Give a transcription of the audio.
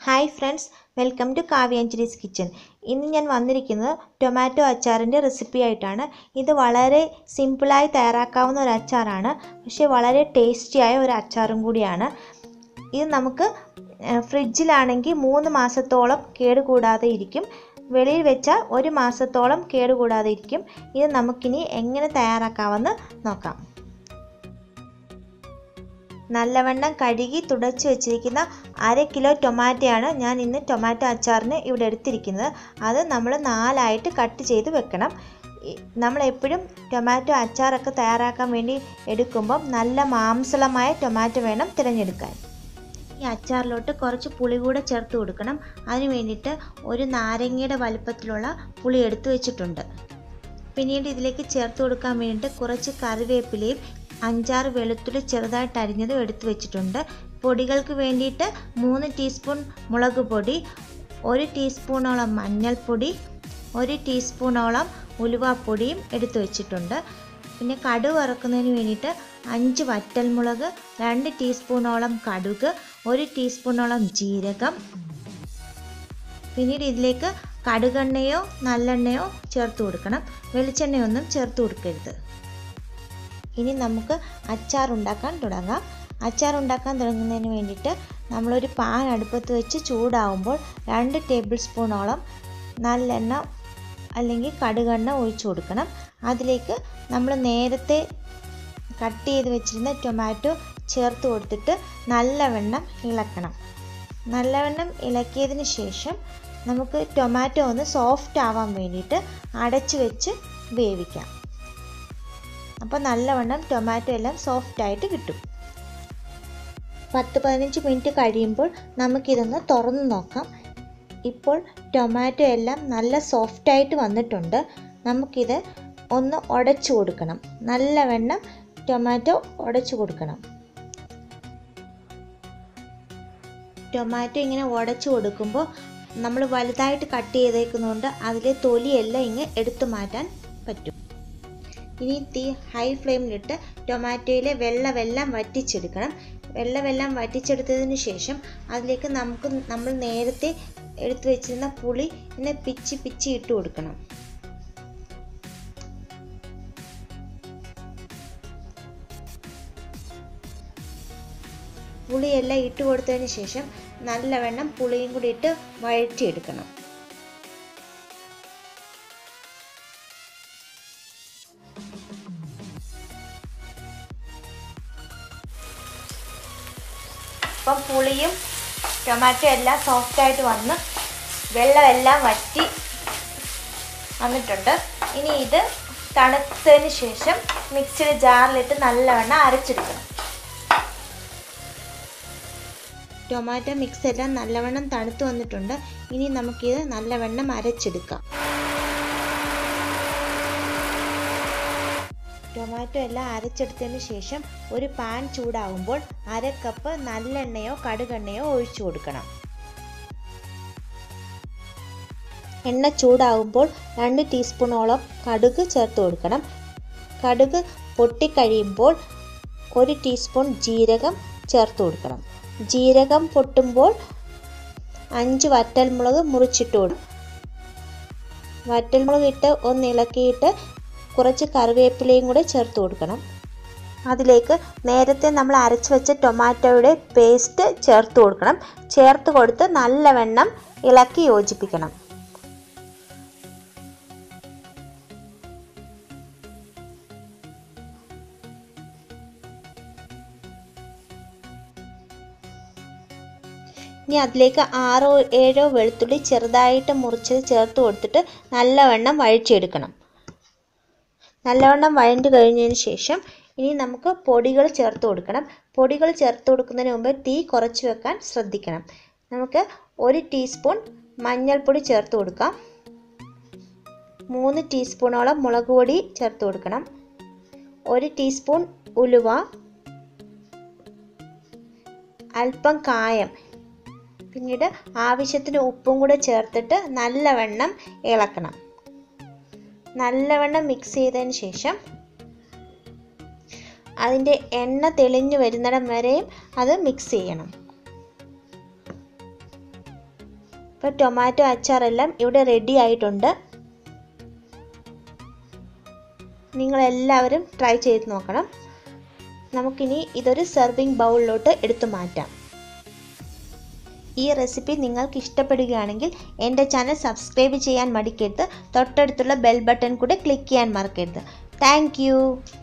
hi friends welcome to കാവ്യാഞ്ജലീസ് kitchen ഇന്ന് ഞാൻ വന്നിരിക്കുന്നത് ടൊമാറ്റോ അച്ചാറിൻ്റെ റെസിപ്പി ആയിട്ടാണ് ഇത് വളരെ സിമ്പിളായി തയ്യാറാക്കാവുന്ന ഒരു അച്ചാറാണ് പക്ഷേ വളരെ ടേസ്റ്റിയായ ഒരു അച്ചാറും കൂടിയാണ് ഇത് നമുക്ക് ഫ്രിഡ്ജിലാണെങ്കിൽ മൂന്ന് മാസത്തോളം കേടുകൂടാതെ ഇരിക്കും വെളിയിൽ വെച്ചാൽ ഒരു മാസത്തോളം കേടുകൂടാതെ ഇരിക്കും ഇത് നമുക്കിനി എങ്ങനെ തയ്യാറാക്കാമെന്ന് നോക്കാം നല്ലവണ്ണം കഴുകി തുടച്ച് വെച്ചിരിക്കുന്ന അര കിലോ ടൊമാറ്റോയാണ് ഞാൻ ഇന്ന് ടൊമാറ്റോ അച്ചാറിന് ഇവിടെ എടുത്തിരിക്കുന്നത് അത് നമ്മൾ നാലായിട്ട് കട്ട് ചെയ്ത് വെക്കണം നമ്മൾ എപ്പോഴും ടൊമാറ്റോ അച്ചാറൊക്കെ തയ്യാറാക്കാൻ വേണ്ടി എടുക്കുമ്പം നല്ല മാംസളമായ ടൊമാറ്റോ വേണം തിരഞ്ഞെടുക്കാൻ ഈ അച്ചാറിലോട്ട് കുറച്ച് പുളി കൂടെ ചേർത്ത് കൊടുക്കണം അതിന് വേണ്ടിയിട്ട് ഒരു നാരങ്ങയുടെ വലുപ്പത്തിലുള്ള പുളി എടുത്തു വെച്ചിട്ടുണ്ട് പിന്നീട് ഇതിലേക്ക് ചേർത്ത് കൊടുക്കാൻ വേണ്ടിയിട്ട് കുറച്ച് കറിവേപ്പിലയും അഞ്ചാറ് വെളുത്തുള്ളി ചെറുതായിട്ട് അരിഞ്ഞതും എടുത്തു വെച്ചിട്ടുണ്ട് പൊടികൾക്ക് വേണ്ടിയിട്ട് മൂന്ന് ടീസ്പൂൺ മുളക് പൊടി ഒരു ടീസ്പൂണോളം മഞ്ഞൾപ്പൊടി ഒരു ടീസ്പൂണോളം ഉലുവാപ്പൊടിയും എടുത്തു വെച്ചിട്ടുണ്ട് പിന്നെ കടുക് വറക്കുന്നതിന് വേണ്ടിയിട്ട് അഞ്ച് വറ്റൽമുളക് രണ്ട് ടീസ്പൂണോളം കടുക് ഒരു ടീസ്പൂണോളം ജീരകം പിന്നീട് ഇതിലേക്ക് കടുകെണ്ണയോ നല്ലെണ്ണയോ ചേർത്ത് കൊടുക്കണം വെളിച്ചെണ്ണയൊന്നും ചേർത്ത് കൊടുക്കരുത് ഇനി നമുക്ക് അച്ചാർ ഉണ്ടാക്കാൻ തുടങ്ങാം അച്ചാർ ഉണ്ടാക്കാൻ തുടങ്ങുന്നതിന് വേണ്ടിയിട്ട് നമ്മളൊരു പാൻ അടുപ്പത്ത് വെച്ച് ചൂടാവുമ്പോൾ രണ്ട് ടേബിൾ സ്പൂണോളം നല്ലെണ്ണ അല്ലെങ്കിൽ കടുകെണ്ണ ഒഴിച്ചു കൊടുക്കണം അതിലേക്ക് നമ്മൾ നേരത്തെ കട്ട് ചെയ്ത് വെച്ചിരുന്ന ടൊമാറ്റോ ചേർത്ത് കൊടുത്തിട്ട് നല്ലവണ്ണം ഇളക്കണം നല്ലവണ്ണം ഇളക്കിയതിന് ശേഷം നമുക്ക് ടൊമാറ്റോ ഒന്ന് സോഫ്റ്റ് ആവാൻ വേണ്ടിയിട്ട് അടച്ചു വെച്ച് വേവിക്കാം അപ്പോൾ നല്ലവണ്ണം ടൊമാറ്റോ എല്ലാം സോഫ്റ്റായിട്ട് കിട്ടും പത്ത് പതിനഞ്ച് മിനിറ്റ് കഴിയുമ്പോൾ നമുക്കിതൊന്ന് തുറന്ന് നോക്കാം ഇപ്പോൾ ടൊമാറ്റോ എല്ലാം നല്ല സോഫ്റ്റായിട്ട് വന്നിട്ടുണ്ട് നമുക്കിത് ഒന്ന് ഉടച്ചു കൊടുക്കണം നല്ലവണ്ണം ടൊമാറ്റോ ഉടച്ചു കൊടുക്കണം ടൊമാറ്റോ ഇങ്ങനെ ഉടച്ചു കൊടുക്കുമ്പോൾ നമ്മൾ വലുതായിട്ട് കട്ട് ചെയ്തേക്കുന്നതുകൊണ്ട് അതിലെ തൊലിയെല്ലാം ഇങ്ങ് എടുത്തു മാറ്റാൻ പറ്റും ഇനി തീ ഹൈ ഫ്ലെയിമിലിട്ട് ടൊമാറ്റോയിലെ വെള്ളമെല്ലാം വറ്റിച്ചെടുക്കണം വെള്ളമെല്ലാം വറ്റിച്ചെടുത്തതിന് ശേഷം അതിലേക്ക് നമുക്ക് നമ്മൾ നേരത്തെ എടുത്തു വെച്ചിരുന്ന പുളി ഇങ്ങനെ പിച്ചി പിച്ചി ഇട്ട് കൊടുക്കണം പുളിയെല്ലാം ഇട്ട് കൊടുത്തതിന് ശേഷം നല്ലവണ്ണം പുളിയും കൂടി ഇട്ട് വഴറ്റിയെടുക്കണം ഇപ്പം പുളിയും ടൊമാറ്റോ എല്ലാം സോഫ്റ്റായിട്ട് വന്ന് വെള്ളമെല്ലാം വറ്റി വന്നിട്ടുണ്ട് ഇനി ഇത് തണുത്തതിന് ശേഷം മിക്സിയുടെ ജാറിലിട്ട് നല്ലവണ്ണം അരച്ചെടുക്കണം ടൊമാറ്റോ മിക്സ് എല്ലാം നല്ലവണ്ണം തണുത്ത് വന്നിട്ടുണ്ട് ഇനി നമുക്കിത് നല്ലവണ്ണം അരച്ചെടുക്കാം ടൊമാറ്റോ എല്ലാം അരച്ചെടുത്തതിന് ശേഷം ഒരു പാൻ ചൂടാകുമ്പോൾ അര കപ്പ് നല്ലെണ്ണയോ കടുകെണ്ണയോ ഒഴിച്ചു കൊടുക്കണം എണ്ണ ചൂടാകുമ്പോൾ രണ്ട് ടീസ്പൂണോളം കടുക് ചേർത്ത് കൊടുക്കണം കടുക് പൊട്ടിക്കഴിയുമ്പോൾ ഒരു ടീസ്പൂൺ ജീരകം ചേർത്ത് കൊടുക്കണം ജീരകം പൊട്ടുമ്പോൾ അഞ്ച് വറ്റൽമുളക് മുറിച്ചിട്ട് കൊടുക്കും വറ്റൽമുളക് ഇട്ട് ഒന്ന് ഇളക്കിയിട്ട് കുറച്ച് കറിവേപ്പിലയും കൂടെ ചേർത്ത് കൊടുക്കണം അതിലേക്ക് നേരത്തെ നമ്മൾ അരച്ച് വെച്ച ടൊമാറ്റോയുടെ പേസ്റ്റ് ചേർത്ത് കൊടുക്കണം ചേർത്ത് കൊടുത്ത് നല്ലവണ്ണം ഇളക്കി യോജിപ്പിക്കണം ഇനി അതിലേക്ക് ആറോ ഏഴോ വെളുത്തുള്ളി ചെറുതായിട്ട് മുറിച്ചത് ചേർത്ത് കൊടുത്തിട്ട് നല്ലവണ്ണം വഴിച്ചെടുക്കണം നല്ലവണ്ണം വഴണ്ട് കഴിഞ്ഞതിന് ശേഷം ഇനി നമുക്ക് പൊടികൾ ചേർത്ത് കൊടുക്കണം പൊടികൾ ചേർത്ത് കൊടുക്കുന്നതിന് മുമ്പ് തീ കുറച്ച് വെക്കാൻ ശ്രദ്ധിക്കണം നമുക്ക് ഒരു ടീസ്പൂൺ മഞ്ഞൾപ്പൊടി ചേർത്ത് കൊടുക്കാം മൂന്ന് ടീസ്പൂണോളം മുളക് പൊടി ചേർത്ത് കൊടുക്കണം ഒരു ടീസ്പൂൺ ഉലുവ അല്പം കായം പിന്നീട് ആവശ്യത്തിന് ഉപ്പും കൂടെ ചേർത്തിട്ട് നല്ലവണ്ണം ഇളക്കണം നല്ലവണ്ണം മിക്സ് ചെയ്തതിന് ശേഷം അതിൻ്റെ എണ്ണ തെളിഞ്ഞു വരുന്നിടം വരെയും അത് മിക്സ് ചെയ്യണം ഇപ്പോൾ ടൊമാറ്റോ അച്ചാറെല്ലാം ഇവിടെ റെഡി ആയിട്ടുണ്ട് നിങ്ങളെല്ലാവരും ട്രൈ ചെയ്ത് നോക്കണം നമുക്കിനി ഇതൊരു സെർവിങ് ബൗളിലോട്ട് എടുത്തു മാറ്റാം ഈ റെസിപ്പി നിങ്ങൾക്ക് ഇഷ്ടപ്പെടുകയാണെങ്കിൽ എൻ്റെ ചാനൽ സബ്സ്ക്രൈബ് ചെയ്യാൻ മടിക്കരുത് തൊട്ടടുത്തുള്ള ബെൽ ബട്ടൺ കൂടെ ക്ലിക്ക് ചെയ്യാൻ മറക്കരുത് താങ്ക്